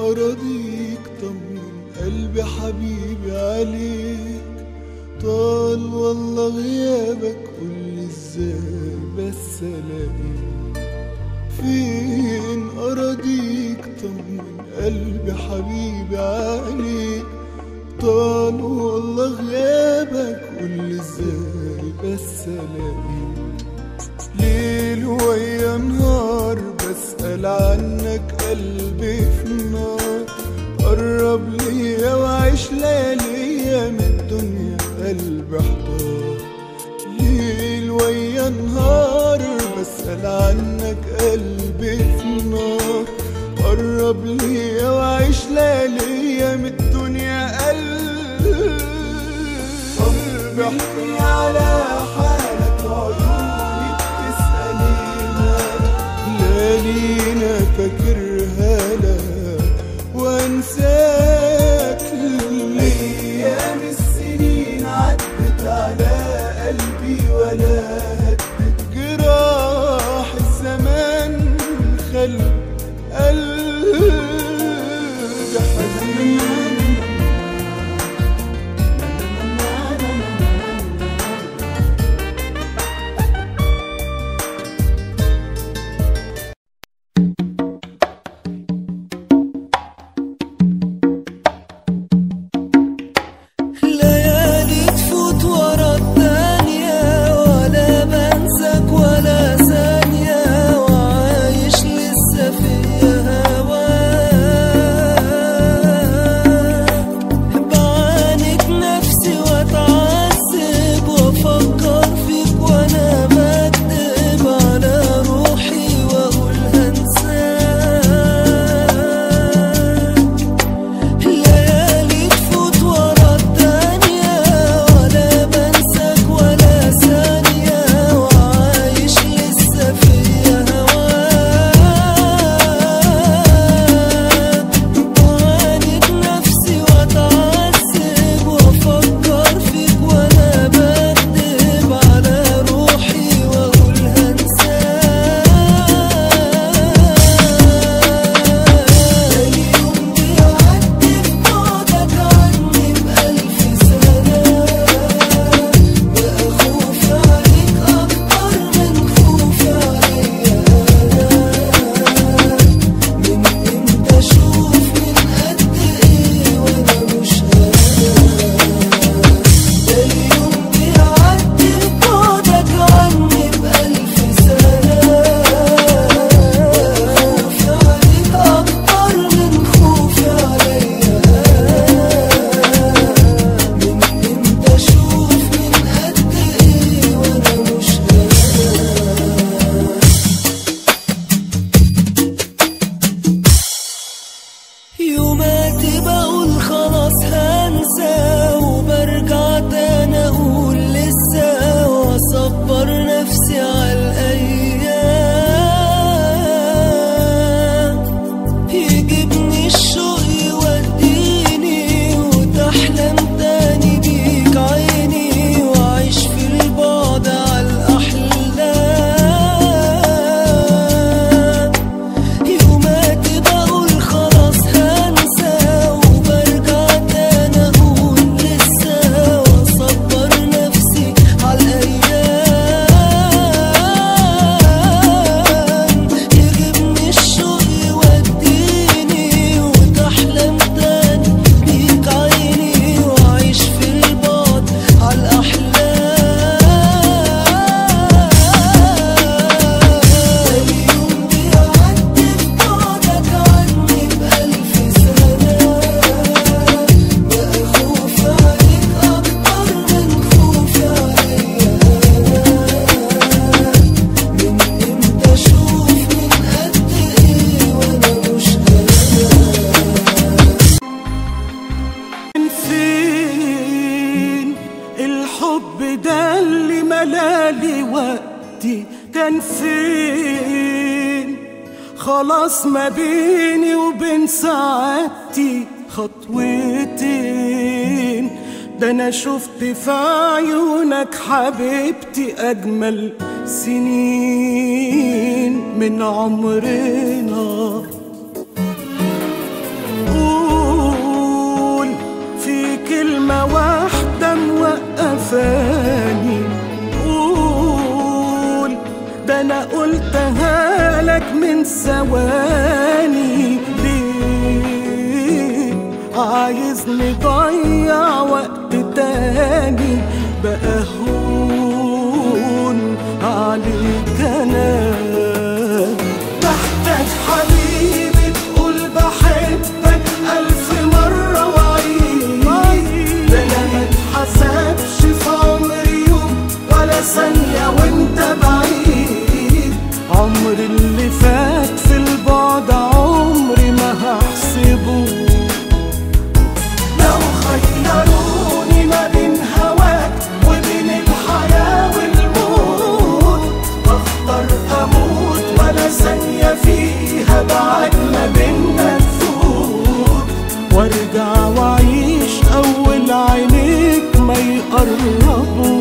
أراضيك طمن قلبي حبيبي عليك طال والله غيابك قولي ازاي بس الاقيك فين أراضيك طمن قلبي حبيبي عليك طال والله غيابك قولي ازاي بس الاقيك ليل ويا نهار بسأل عنك قلبي في نار قرب ليا وعيش لياليا من الدنيا قلبي احتار ليل ويا نهار بسأل عنك قلبي في نار قرب ليا وعيش لياليا من الدنيا قلبي احكي على حالك عيوني بتسألينا ليالينا فاكرها لك وانساك ايام السنين عدت على قلبي ولا هدت جراح الزمان خلى قلبي حزين ليالي تفوت ورا الثانية ولا بنساك ولا ثانية وعايش لسه فيا هواك بعاند نفسي واتعذب وافكر فيك وانا بكدب على روحي واقول هنساك ليالي تفوت ورا الدنيا ولا بنساك ولا ثانية وعايش لسه فيا هواك بعاند نفسي واتعذب وافكر فيك وانا بكدب على روحي واقول هنساك اليوم بيعدي ببعدك عني بألف سنة بقى خوفي عليك أكتر من خوفي عليا أنا من إمتى أشوف من قد إيه وأنا مش أنا ده اليوم بيعدي ببعدك عني بألف سنة خوفي عليك أكتر من خوفي عليا من إمتى أشوف من قد إيه وأنا مش يوماتي بقول خلاص هنسى وبرجع تاني اقول لسه واصبر نفسي على الايام يجيبني الشوق يوديني وتحلم تاني بيك عيني واعيش في البعد على الاحلام يوماتي بقول خلاص هنسى وبرجع تاني اقول لسه واصبر نفسي على الايام يجيبني الشوق يوديني وتحلم تاني بيك عيني واعيش في البعد على الاحلام اليوم بيعدي ببعدك عني بألف سنة بقى خوفي عليك أكتر من خوفي عليا أنا من إمتى أشوف من قد إيه وأنا مش فين الحب ده اللي ملالي وقتي كان فين خلاص ما بيني وبين سعادتي خطوتين ده انا شفت في عيونك حبيبتي اجمل سنين من عمرنا قلتها لك من ثواني ليه عايزني ضيع وقت تاني بقى هون عليك انا محتاج حبيبي تقول بحبك ألف مرة وعيد ده أنا ما اتحسبش في عمري يوم ولا ثانية وأنت بعيد عمري اللي فات في البعد عمري ما هحسبه لو خيروني ما بين هواك وبين الحياة والموت بختار أموت ولا ثانية فيها بعد ما بينا تفوت وارجع واعيش أول عينيك ما يقربوا